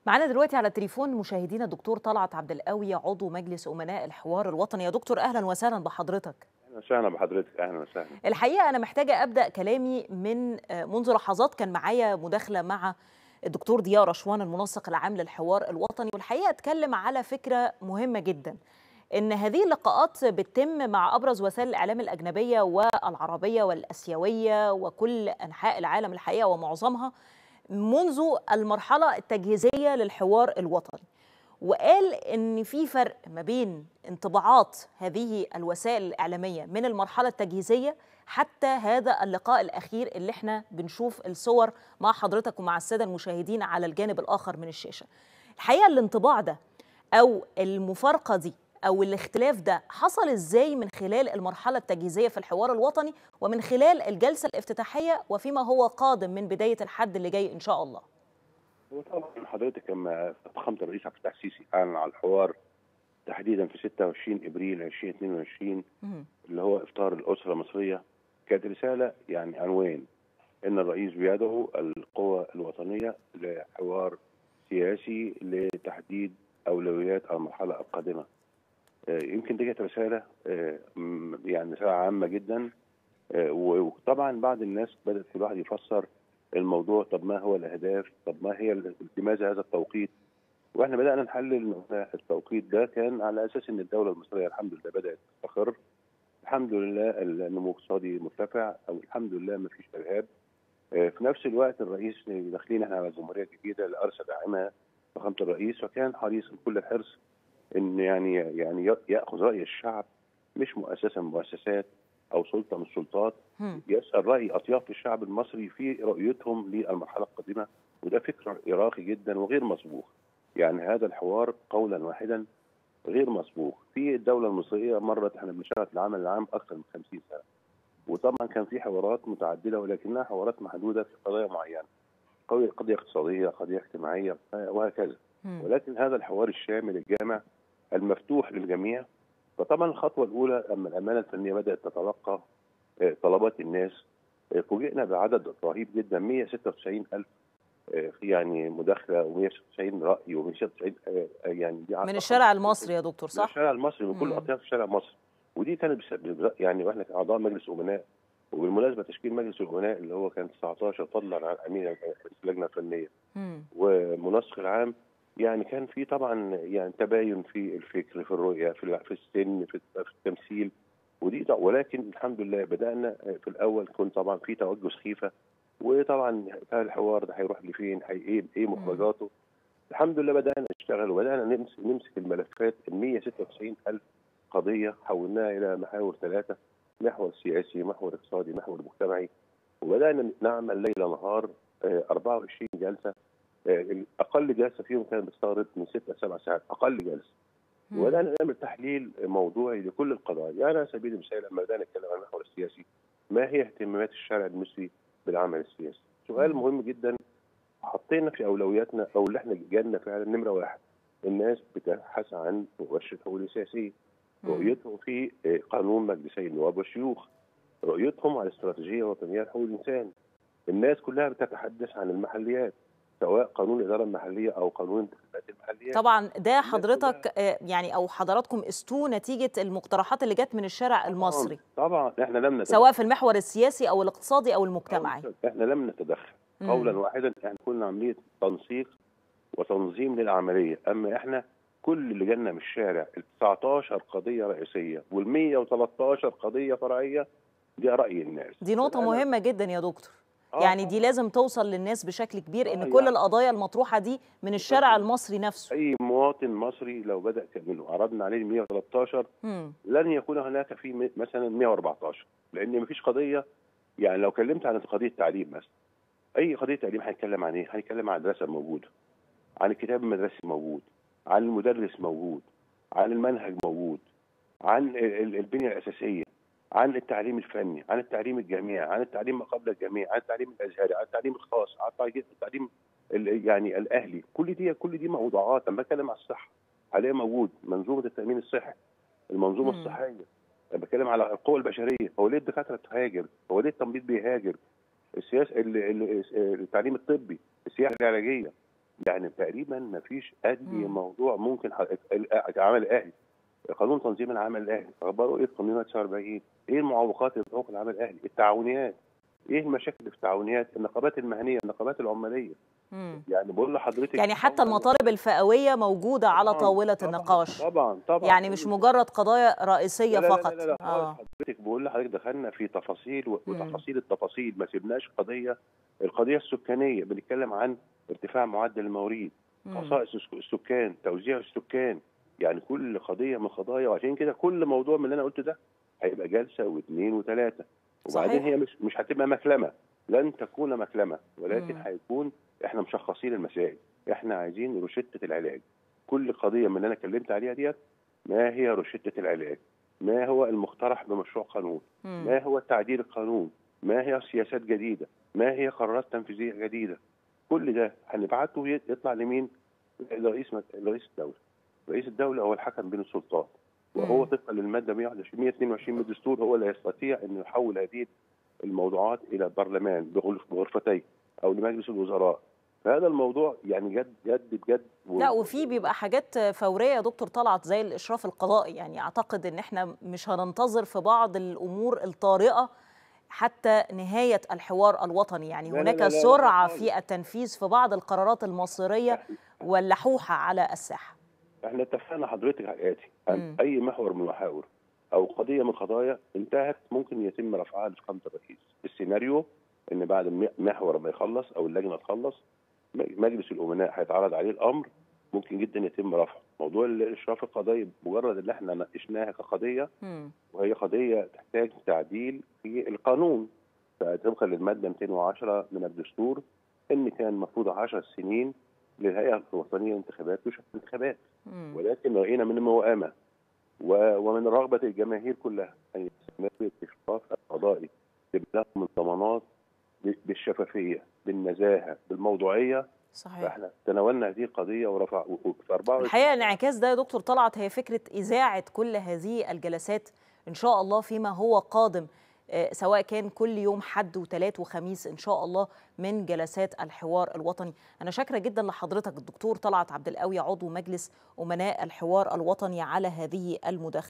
معانا دلوقتي على التليفون مشاهدينا الدكتور طلعت عبد القوي عضو مجلس امناء الحوار الوطني يا دكتور اهلا وسهلا بحضرتك اهلا وسهلا بحضرتك اهلا وسهلا الحقيقه انا محتاجه ابدا كلامي من منذ لحظات كان معايا مداخله مع الدكتور ضياء رشوان المنسق العام للحوار الوطني والحقيقه اتكلم على فكره مهمه جدا ان هذه اللقاءات بتتم مع ابرز وسائل الاعلام الاجنبيه والعربيه والاسيويه وكل انحاء العالم الحقيقه ومعظمها منذ المرحله التجهيزيه للحوار الوطني وقال ان في فرق ما بين انطباعات هذه الوسائل الاعلاميه من المرحله التجهيزيه حتى هذا اللقاء الاخير اللي احنا بنشوف الصور مع حضرتك ومع الساده المشاهدين على الجانب الاخر من الشاشه الحقيقه الانطباع ده او المفارقه دي او الاختلاف ده حصل ازاي من خلال المرحله التجهيزيه في الحوار الوطني ومن خلال الجلسه الافتتاحيه وفيما هو قادم من بدايه الحد اللي جاي ان شاء الله هو طبعا حضرتك لما فخامه الرئيس عبد الفتاح السيسي اعلن على الحوار تحديدا في 26 ابريل 2022 اللي هو افطار الاسره المصريه كانت رساله يعني عنوان ان الرئيس بيدعو القوى الوطنيه لحوار سياسي لتحديد اولويات المرحله القادمه. يمكن دي كانت رساله يعني رساله عامه جدا وطبعا بعض الناس بدات كل واحد يفسر الموضوع طب ما هو الاهداف؟ طب ما هي لماذا هذا التوقيت؟ واحنا بدانا نحلل التوقيت ده كان على اساس ان الدوله المصريه الحمد لله بدات تستقر الحمد لله النمو الاقتصادي مرتفع او الحمد لله ما فيش ارهاب في نفس الوقت الرئيس داخلين احنا على الجمهوريه الجديده اللي ارسل داعمها فخامه الرئيس وكان حريص بكل الحرص ان يعني يعني ياخذ راي الشعب مش مؤسسه من المؤسسات او سلطه من السلطات يسال راي اطياف الشعب المصري في رؤيتهم للمرحله القادمه وده فكر عراقي جدا وغير مسبوق يعني هذا الحوار قولا واحدا غير مسبوق في الدوله المصريه مرت احنا بنشتغل في العمل العام اكثر من 50 سنه وطبعا كان في حوارات متعدده ولكنها حوارات محدوده في قضايا معينه قضيه اقتصاديه قضيه اجتماعيه وهكذا ولكن هذا الحوار الشامل الجامع المفتوح للجميع فطبعا الخطوه الاولى اما الامانه الفنيه بدات تتلقى طلبات الناس فوجئنا بعدد رهيب جدا 196 الف يعني مداخله و196 راي و196 يعني دي من الشارع المصري يا دكتور صح؟ من الشارع المصري من كل اطياف الشارع المصري ودي كانت يعني واحنا اعضاء مجلس امناء وبالمناسبه تشكيل مجلس الامناء اللي هو كان 19 فضلا عن امين اللجنه الفنيه ومنسق العام يعني كان في طبعا يعني تباين في الفكر في الرؤيه في في السن في التمثيل ودي ولكن الحمد لله بدانا في الاول كان طبعا في توجه سخيفه وطبعا الحوار ده هيروح لفين ايه ايه مخرجاته الحمد لله بدانا نشتغل وبدانا نمسك نمسك الملفات ال 196 الف قضيه حولناها الى محاور ثلاثه محور سياسي محور اقتصادي محور مجتمعي وبدانا نعمل ليل نهار 24 جلسه اقل جلسه فيهم كانت بتستغرق من 6 ل 7 ساعات اقل جلسه وبدانا نعمل تحليل موضوعي لكل القضايا يعني على سبيل المثال لما بدانا نتكلم عن المحور السياسي ما هي اهتمامات الشارع المصري بالعمل السياسي سؤال مهم جدا حطينا في اولوياتنا او اللي احنا جالنا فعلا نمره واحد الناس بتبحث عن ورشه حقوق سياسيه رؤيتهم في قانون مجلسي النواب والشيوخ رؤيتهم على استراتيجيه وطنيه لحقوق الانسان الناس كلها بتتحدث عن المحليات سواء قانون الاداره المحليه او قانون انتخابات المحليات طبعا ده حضرتك يعني او حضراتكم استووا نتيجه المقترحات اللي جت من الشارع المصري طبعا احنا لم نتدخل سواء في المحور السياسي او الاقتصادي او المجتمعي احنا لم نتدخل قولا واحدا احنا كنا عمليه تنسيق وتنظيم للعمليه اما احنا كل اللي جالنا من الشارع ال 19 قضيه رئيسيه وال 113 قضيه فرعيه دي راي الناس دي نقطه مهمه جدا يا دكتور يعني دي لازم توصل للناس بشكل كبير ان كل القضايا المطروحه دي من الشارع المصري نفسه اي مواطن مصري لو بدا منه عرضنا عليه 113 مم. لن يكون هناك في مثلا 114 لان مفيش قضيه يعني لو كلمت عن قضيه التعليم مثلا اي قضيه تعليم هنتكلم عن ايه؟ هنتكلم عن المدرسه موجوده عن الكتاب المدرسي موجود عن المدرس موجود عن المنهج موجود عن البنيه الاساسيه عن التعليم الفني عن التعليم الجامعي عن التعليم ما قبل الجامعي عن التعليم الازهري عن التعليم الخاص عن التعليم يعني الاهلي كل دي كل دي موضوعات انا بتكلم على الصحه عليه موجود منظومه التامين الصحي المنظومه م. الصحيه انا بتكلم على القوى البشريه هو ليه الدكاتره تهاجر هو ليه التمريض بيهاجر السياسه التعليم الطبي السياحه العلاجيه يعني تقريبا ما فيش اي مم. موضوع ممكن ح- ال- عمل الاهلي قانون تنظيم العمل الاهلي اخباره ايه في قانون 49 ايه المعوقات اللي بتعوق العمل الاهلي التعاونيات ايه المشاكل اللي في التعاونيات النقابات المهنيه النقابات العماليه مم. يعني بقول لحضرتك يعني حتى المطالب الفئويه موجوده على طبعاً، طاوله طبعاً، النقاش طبعا طبعا يعني مش مجرد قضايا رئيسيه لا لا فقط لا لا, لا اه خالص حضرتك بقول لحضرتك دخلنا في تفاصيل و- مم. وتفاصيل التفاصيل ما سيبناش قضيه القضيه السكانيه بنتكلم عن ارتفاع معدل المواريد مم. خصائص الس- السكان توزيع السكان يعني كل قضيه من القضايا وعشان كده كل موضوع من اللي انا قلته ده هيبقى جلسه واثنين وثلاثه وبعدين صحيح. هي مش مش هتبقى مكلمه لن تكون مكلمه ولكن مم. هيكون احنا مشخصين المسائل احنا عايزين روشته العلاج كل قضيه من اللي انا اتكلمت عليها ديت ما هي روشته العلاج ما هو المقترح بمشروع قانون مم. ما هو تعديل القانون ما هي سياسات جديده ما هي قرارات تنفيذيه جديده كل ده هنبعته ي- يطلع لمين لرئيس مك- لرئيس الدوله رئيس الدوله هو الحكم بين السلطات وهو مم. طبقا للماده 121 122 من الدستور هو لا يستطيع ان يحول هذه الموضوعات الى برلمان بغرف- بغرفتين او لمجلس الوزراء فهذا الموضوع يعني جد جد بجد و- لا وفي بيبقى حاجات فوريه يا دكتور طلعت زي الاشراف القضائي يعني اعتقد ان احنا مش هننتظر في بعض الامور الطارئه حتى نهايه الحوار الوطني يعني لا لا هناك لا لا لا سرعه خالص. في التنفيذ في بعض القرارات المصيريه واللحوحه على الساحه احنا اتفقنا حضرتك على الاتي أن مم. اي محور من المحاور او قضيه من القضايا انتهت ممكن يتم رفعها لفخامه الرئيس السيناريو ان بعد الم- محور ما يخلص او اللجنه تخلص م- مجلس الامناء هيتعرض عليه الامر ممكن جدا يتم رفعه موضوع الاشراف القضائي مجرد ان احنا ناقشناها كقضيه مم. وهي قضيه تحتاج تعديل في القانون فطبقا للماده 210 من الدستور ان كان المفروض 10 سنين للهيئه الوطنيه للانتخابات تشرف الانتخابات مم. ولكن راينا من الموائمه و- ومن رغبه الجماهير كلها ان يستمر الاشراف القضائي لهم الضمانات ب- بالشفافيه بالنزاهه بالموضوعيه صحيح فاحنا تناولنا هذه القضيه ورفع و- و- في 24 الحقيقه انعكاس ده يا دكتور طلعت هي فكره اذاعه كل هذه الجلسات ان شاء الله فيما هو قادم آه، سواء كان كل يوم حد وثلاث وخميس ان شاء الله من جلسات الحوار الوطني انا شاكره جدا لحضرتك الدكتور طلعت عبد القوي عضو مجلس امناء الحوار الوطني على هذه المداخله